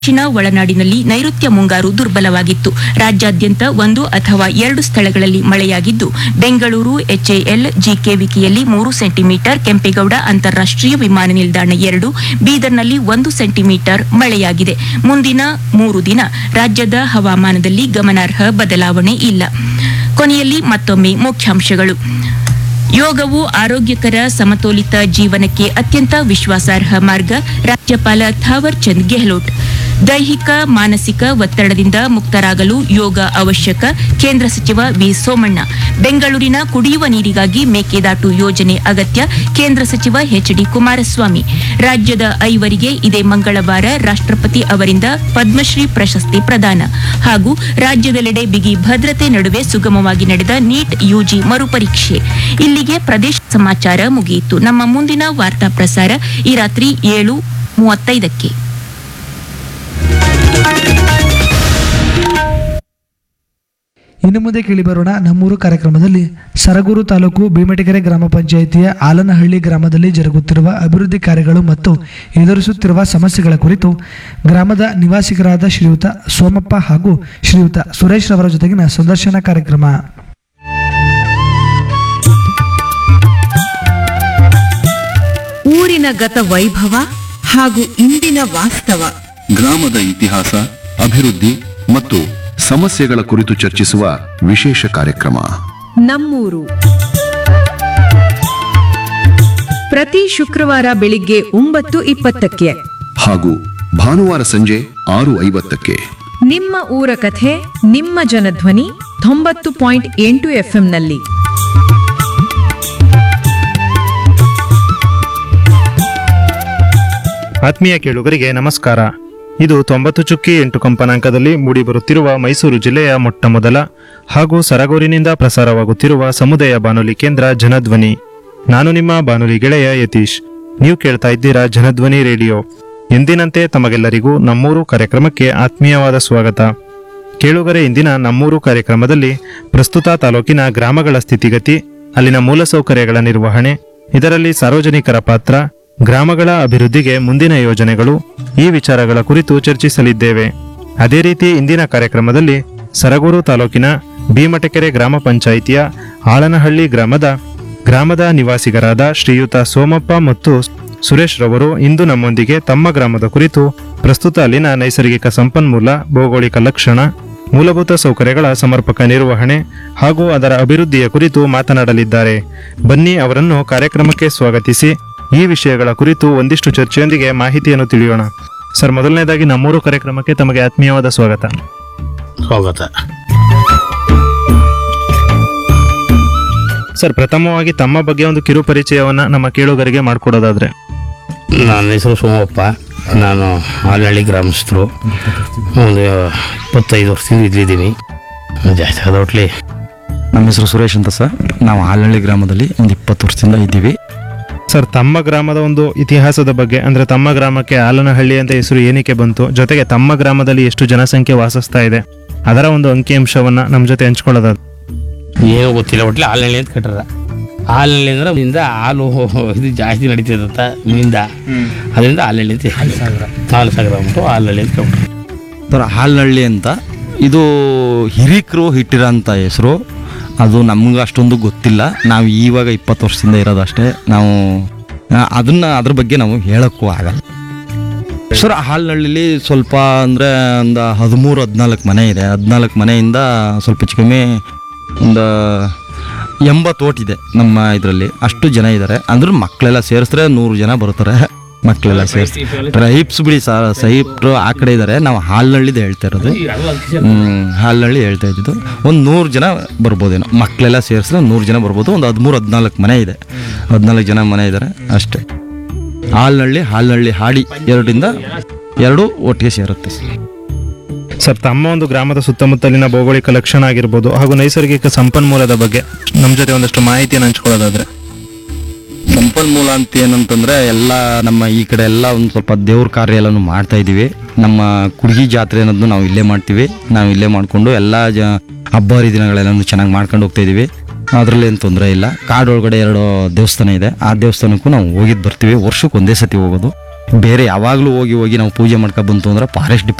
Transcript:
ದಕ್ಷಿಣ ಒಳನಾಡಿನಲ್ಲಿ ನೈಋತ್ಯ ಮುಂಗಾರು ದುರ್ಬಲವಾಗಿತ್ತು ರಾಜ್ಯಾದ್ಯಂತ ಒಂದು ಅಥವಾ ಎರಡು ಸ್ಥಳಗಳಲ್ಲಿ ಮಳೆಯಾಗಿದ್ದು ಬೆಂಗಳೂರು ಎಚ್ಎಎಲ್ ಜಿಕೆವಿಕೆಯಲ್ಲಿ ಮೂರು ಸೆಂಟಿಮೀಟರ್ ಕೆಂಪೇಗೌಡ ಅಂತಾರಾಷ್ಟೀಯ ವಿಮಾನ ನಿಲ್ದಾಣ ಎರಡು ಬೀದರ್ನಲ್ಲಿ ಒಂದು ಸೆಂಟಿಮೀಟರ್ ಮಳೆಯಾಗಿದೆ ಮುಂದಿನ ಮೂರು ದಿನ ರಾಜ್ಯದ ಹವಾಮಾನದಲ್ಲಿ ಗಮನಾರ್ಹ ಬದಲಾವಣೆ ಇಲ್ಲ ಕೊನೆಯಲ್ಲಿ ಮತ್ತೊಮ್ಮೆ ಮುಖ್ಯಾಂಶಗಳು ಯೋಗವು ಆರೋಗ್ಯಕರ ಸಮತೋಲಿತ ಜೀವನಕ್ಕೆ ಅತ್ಯಂತ ವಿಶ್ವಾಸಾರ್ಹ ಮಾರ್ಗ ರಾಜ್ಯಪಾಲ ಥಾವರ್ ಚಂದ್ ಗೆಹ್ಲೋಟ್ ದೈಹಿಕ ಮಾನಸಿಕ ಒತ್ತಡದಿಂದ ಮುಕ್ತರಾಗಲು ಯೋಗ ಅವಶ್ಯಕ ಕೇಂದ್ರ ಸಚಿವ ವಿ ಸೋಮಣ್ಣ ಬೆಂಗಳೂರಿನ ಕುಡಿಯುವ ನೀರಿಗಾಗಿ ಮೇಕೆದಾಟು ಯೋಜನೆ ಅಗತ್ಯ ಕೇಂದ್ರ ಸಚಿವ ಎಚ್ ಡಿ ಕುಮಾರಸ್ವಾಮಿ ರಾಜ್ಯದ ಐವರಿಗೆ ಇದೇ ಮಂಗಳವಾರ ರಾಷ್ಟ್ರಪತಿ ಅವರಿಂದ ಪದ್ಮಶ್ರೀ ಪ್ರಶಸ್ತಿ ಪ್ರದಾನ ಹಾಗೂ ರಾಜ್ಯದೆಲ್ಲೆಡೆ ಬಿಗಿ ಭದ್ರತೆ ನಡುವೆ ಸುಗಮವಾಗಿ ನಡೆದ ನೀಟ್ ಯುಜಿ ಮರುಪರೀಕ್ಷೆ ಇಲ್ಲಿಗೆ ಪ್ರದೇಶ ಸಮಾಚಾರ ಮುಗಿಯಿತು ನಮ್ಮ ಮುಂದಿನ ವಾರ್ತಾ ಪ್ರಸಾರ ಈ ರಾತ್ರಿ ಏಳು ಮೂವತ್ತೈದಕ್ಕೆ ಇನ್ನು ಮುಂದೆ ಕೇಳಿಬರೋಣ ನಮ್ಮೂರು ಕಾರ್ಯಕ್ರಮದಲ್ಲಿ ಸರಗೂರು ತಾಲೂಕು ಭೀಮಟಗೆರೆ ಗ್ರಾಮ ಪಂಚಾಯಿತಿಯ ಆಲನಹಳ್ಳಿ ಗ್ರಾಮದಲ್ಲಿ ಜರುಗುತ್ತಿರುವ ಅಭಿವೃದ್ಧಿ ಕಾರ್ಯಗಳು ಮತ್ತು ಎದುರಿಸುತ್ತಿರುವ ಸಮಸ್ಯೆಗಳ ಕುರಿತು ಗ್ರಾಮದ ನಿವಾಸಿಗರಾದ ಶ್ರೀಯುತ ಸೋಮಪ್ಪ ಹಾಗೂ ಶ್ರೀಯುತ ಸುರೇಶ್ ರವರ ಜೊತೆಗಿನ ಸಂದರ್ಶನ ಕಾರ್ಯಕ್ರಮ ಊರಿನ ಗತ ವೈಭವ ಹಾಗೂ ಇಂದಿನ ವಾಸ್ತವ ಗ್ರಾಮದ ಇತಿಹಾಸ ಅಭಿವೃದ್ಧಿ ಮತ್ತು ಸಮಸ್ಯೆಗಳ ಕುರಿತು ಚರ್ಚಿಸುವ ವಿಶೇಷ ಕಾರ್ಯಕ್ರಮ ನಮ್ಮೂರು ಪ್ರತಿ ಶುಕ್ರವಾರ ಬೆಳಿಗ್ಗೆ ಒಂಬತ್ತು ಇಪ್ಪತ್ತಕ್ಕೆ ಹಾಗೂ ಭಾನುವಾರ ಸಂಜೆ ಆರು ಐವತ್ತಕ್ಕೆ ನಿಮ್ಮ ಊರ ಕಥೆ ನಿಮ್ಮ ಜನಧ್ವನಿ ತೊಂಬತ್ತು ಪಾಯಿಂಟ್ ಎಂಟು ಎಫ್ಎಂನಲ್ಲಿ ಆತ್ಮೀಯ ಕೇಳುಗರಿಗೆ ನಮಸ್ಕಾರ ಇದು ತೊಂಬತ್ತು ಚುಕ್ಕಿ ಎಂಟು ಕಂಪನಾಂಕದಲ್ಲಿ ಮೂಡಿಬರುತ್ತಿರುವ ಮೈಸೂರು ಜಿಲ್ಲೆಯ ಮೊಟ್ಟ ಮೊದಲ ಹಾಗೂ ಸರಗೂರಿನಿಂದ ಪ್ರಸಾರವಾಗುತ್ತಿರುವ ಸಮುದಾಯ ಬಾನುಲಿ ಕೇಂದ್ರ ಜನಧ್ವನಿ ನಾನು ನಿಮ್ಮ ಬಾನುಲಿ ಗೆಳೆಯ ಯತೀಶ್ ನೀವು ಕೇಳ್ತಾ ಇದ್ದೀರಾ ಜನಧ್ವನಿ ರೇಡಿಯೋ ಎಂದಿನಂತೆ ತಮಗೆಲ್ಲರಿಗೂ ನಮ್ಮೂರು ಕಾರ್ಯಕ್ರಮಕ್ಕೆ ಆತ್ಮೀಯವಾದ ಸ್ವಾಗತ ಕೇಳುಗರೆ ಇಂದಿನ ನಮ್ಮೂರು ಕಾರ್ಯಕ್ರಮದಲ್ಲಿ ಪ್ರಸ್ತುತ ತಾಲೂಕಿನ ಗ್ರಾಮಗಳ ಸ್ಥಿತಿಗತಿ ಅಲ್ಲಿನ ಮೂಲಸೌಕರ್ಯಗಳ ನಿರ್ವಹಣೆ ಇದರಲ್ಲಿ ಸಾರ್ವಜನಿಕರ ಪಾತ್ರ ಗ್ರಾಮಗಳ ಅಭಿವೃದ್ಧಿಗೆ ಮುಂದಿನ ಯೋಜನೆಗಳು ಈ ವಿಚಾರಗಳ ಕುರಿತು ಚರ್ಚಿಸಲಿದ್ದೇವೆ ಅದೇ ರೀತಿ ಇಂದಿನ ಕಾರ್ಯಕ್ರಮದಲ್ಲಿ ಸರಗೂರು ತಾಲೂಕಿನ ಭೀಮಟಕೆರೆ ಗ್ರಾಮ ಪಂಚಾಯಿತಿಯ ಆಳನಹಳ್ಳಿ ಗ್ರಾಮದ ಗ್ರಾಮದ ನಿವಾಸಿಗರಾದ ಶ್ರೀಯುತ ಸೋಮಪ್ಪ ಮತ್ತು ಸುರೇಶ್ ರವರು ಇಂದು ನಮ್ಮೊಂದಿಗೆ ತಮ್ಮ ಗ್ರಾಮದ ಕುರಿತು ಪ್ರಸ್ತುತ ಅಲ್ಲಿನ ನೈಸರ್ಗಿಕ ಸಂಪನ್ಮೂಲ ಭೌಗೋಳಿಕ ಲಕ್ಷಣ ಮೂಲಭೂತ ಸೌಕರ್ಯಗಳ ಸಮರ್ಪಕ ನಿರ್ವಹಣೆ ಹಾಗೂ ಅದರ ಅಭಿವೃದ್ಧಿಯ ಕುರಿತು ಮಾತನಾಡಲಿದ್ದಾರೆ ಬನ್ನಿ ಅವರನ್ನು ಕಾರ್ಯಕ್ರಮಕ್ಕೆ ಸ್ವಾಗತಿಸಿ ಈ ವಿಷಯಗಳ ಕುರಿತು ಒಂದಿಷ್ಟು ಚರ್ಚೆಯೊಂದಿಗೆ ಮಾಹಿತಿಯನ್ನು ತಿಳಿಯೋಣ ಸರ್ ಮೊದಲನೇದಾಗಿ ನಮ್ಮೂರು ಕಾರ್ಯಕ್ರಮಕ್ಕೆ ತಮಗೆ ಆತ್ಮೀಯವಾದ ಸ್ವಾಗತ ಸ್ವಾಗತ ಸರ್ ಪ್ರಥಮವಾಗಿ ತಮ್ಮ ಬಗ್ಗೆ ಒಂದು ಕಿರು ಪರಿಚಯವನ್ನ ನಮ್ಮ ಕೇಳುಗರಿಗೆ ಮಾಡಿಕೊಡೋದಾದ್ರೆ ನನ್ನ ಹೆಸರು ಸೋಮಪ್ಪ ನಾನು ಹಾಲಹಳ್ಳಿ ಗ್ರಾಮಸ್ಥರು ಒಂದು ಇಪ್ಪತ್ತೈದು ವರ್ಷದಿಂದ ಇಲ್ಲಿದ್ದೀನಿ ಜಾಸ್ತಿ ಆದ ಒಟ್ಲಿ ನಮ್ಮ ಹೆಸರು ಸುರೇಶ್ ಅಂತ ಸರ್ ನಾವು ಹಾಲಹಳ್ಳಿ ಗ್ರಾಮದಲ್ಲಿ ಒಂದು ಇಪ್ಪತ್ತು ವರ್ಷದಿಂದ ಇದ್ದೀವಿ ಸರ್ ತಮ್ಮ ಗ್ರಾಮದ ಒಂದು ಇತಿಹಾಸದ ಬಗ್ಗೆ ಅಂದ್ರೆ ತಮ್ಮ ಗ್ರಾಮಕ್ಕೆ ಆಲನಹಳ್ಳಿ ಅಂತ ಹೆಸರು ಏನಕ್ಕೆ ಬಂತು ಜೊತೆಗೆ ತಮ್ಮ ಗ್ರಾಮದಲ್ಲಿ ಎಷ್ಟು ಜನಸಂಖ್ಯೆ ವಾಸಿಸ್ತಾ ಇದೆ ಅದರ ಒಂದು ಅಂಕಿಅಂಶವನ್ನ ನಮ್ಮ ಜೊತೆ ಹಂಚ್ಕೊಳ್ಳೋದಾದ್ರೆ ಏನೂ ಗೊತ್ತಿಲ್ಲ ಒಟ್ಲಿ ಹಾಲಹಳ್ಳಿ ಅಂತ ಕಟ್ಟಾರ ಹಾಲಹಳ್ಳಿ ಅಂದ್ರೆ ಅಲ್ಲಿಂದ ಹಾಲು ಇದು ಜಾಸ್ತಿ ನಡೀತಿದಂತ ಮುಂದ ಅದರಿಂದ ಹಾಲಹಳ್ಳಿ ಅಂತ ಹಾಲು ಸಾಗರ ಅಂದ್ಬಿಟ್ಟು ಹಾಲಹಳ್ಳಿ ಅಂತ ಕಟ್ಬಿಟ್ರು ಸರ್ ಹಾಲಹಳ್ಳಿ ಅಂತ ಇದು ಹಿರೀಕರು ಇಟ್ಟಿರೋಂಥ ಹೆಸರು ಅದು ನಮ್ಗೆ ಅಷ್ಟೊಂದು ಗೊತ್ತಿಲ್ಲ ನಾವು ಇವಾಗ ಇಪ್ಪತ್ತು ವರ್ಷದಿಂದ ಇರೋದು ಅಷ್ಟೇ ನಾವು ಆ, ಅದನ್ನ ಅದ್ರ ಬಗ್ಗೆ ನಾವು ಹೇಳೋಕ್ಕೂ ಆಗಲ್ಲ ಸರ್ ಹಾಲ್ನಳ್ಳಿಲಿ ಸ್ವಲ್ಪ ಅಂದರೆ ಒಂದು ಹದಿಮೂರು ಹದಿನಾಲ್ಕು ಮನೆ ಇದೆ ಹದಿನಾಲ್ಕು ಮನೆಯಿಂದ ಸ್ವಲ್ಪ ಹೆಚ್ಚು ಕಮ್ಮಿ ಒಂದು ಎಂಬತ್ತು ಓಟ್ ಇದೆ ನಮ್ಮ ಇದರಲ್ಲಿ ಅಷ್ಟು ಜನ ಇದ್ದಾರೆ ಅಂದ್ರೆ ಮಕ್ಕಳೆಲ್ಲ ಸೇರಿಸಿದ್ರೆ ನೂರು ಜನ ಬರ್ತಾರೆ ಮಕ್ಕಳೆಲ್ಲ ಸೇರಿಸಿ ಟ್ರೈಬ್ಸ್ ಬಿಡಿ ಸರ್ ಸೈಬ್ರು ಆ ಕಡೆ ಇದ್ದಾರೆ ನಾವು ಹಾಲ್ನಳ್ಳಿದು ಹೇಳ್ತಾ ಇರೋದು ಹ್ಮ್, ಹಾಲ್ನಳ್ಳಿ ಹೇಳ್ತಾ ಇದ್ದಿದ್ದು ಒಂದು ನೂರು ಜನ ಬರ್ಬೋದೇನೋ ಮಕ್ಕಳೆಲ್ಲ ಸೇರಿಸಿದ್ರೆ ನೂರು ಜನ ಬರ್ಬೋದು ಒಂದು ಹದಿಮೂರು ಹದಿನಾಲ್ಕು ಮನೆ ಇದೆ ಹದಿನಾಲ್ಕು ಜನ ಮನೆ ಇದ್ದಾರೆ ಅಷ್ಟೇ ಹಾಲ್ನಳ್ಳಿ ಹಾಲ್ನಳ್ಳಿ ಹಾಡಿ ಎರಡರಿಂದ ಎರಡು ಒಟ್ಟಿಗೆ ಸೇರುತ್ತೆ ಸರ್ ಸರ್ ತಮ್ಮ ಒಂದು ಗ್ರಾಮದ ಸುತ್ತಮುತ್ತಲಿನ ಭೌಗೋಳಿಕ ಲಕ್ಷಣ ಆಗಿರ್ಬೋದು ಹಾಗೂ ನೈಸರ್ಗಿಕ ಸಂಪನ್ಮೂಲದ ಬಗ್ಗೆ ನಮ್ಮ ಜೊತೆ ಒಂದಷ್ಟು ಮಾಹಿತಿಯನ್ನು ಹಂಚ್ಕೊಳ್ಳೋದಾದ್ರೆ ಸಂಪನ್ಮೂಲ ಅಂತ ಏನಂತಂದ್ರೆ ಎಲ್ಲ ನಮ್ಮ ಈ ಕಡೆ ಎಲ್ಲ ಒಂದು ಸ್ವಲ್ಪ ದೇವ್ರ ಕಾರ್ಯ ಎಲ್ಲನೂ ಮಾಡ್ತಾ ಇದ್ದೀವಿ ನಮ್ಮ ಕುಡ್ಗಿ ಜಾತ್ರೆ ಅನ್ನೋದನ್ನು ನಾವು ಇಲ್ಲೇ ಮಾಡ್ತೀವಿ ನಾವು ಇಲ್ಲೇ ಮಾಡಿಕೊಂಡು ಎಲ್ಲ ಜ ಹಬ್ಬ ಹರಿದಿನಗಳೆಲ್ಲನೂ ಚೆನ್ನಾಗಿ ಮಾಡ್ಕೊಂಡು ಹೋಗ್ತಾ ಇದ್ದೀವಿ ಅದರಲ್ಲಿ ಏನು ತೊಂದರೆ ಇಲ್ಲ ಕಾಡೊಳಗಡೆ ಎರಡು ದೇವಸ್ಥಾನ ಇದೆ ಆ ದೇವಸ್ಥಾನಕ್ಕೂ ನಾವು ಹೋಗಿದ್ದು ಬರ್ತೀವಿ ವರ್ಷಕ್ಕೆ ಒಂದೇ ಸತಿ ಹೋಗೋದು ಬೇರೆ ಯಾವಾಗಲೂ ಹೋಗಿ ಹೋಗಿ ನಾವು ಪೂಜೆ ಮಾಡ್ಕೊ ಬಂತು ಅಂದ್ರೆ ಫಾರೆಸ್ಟ್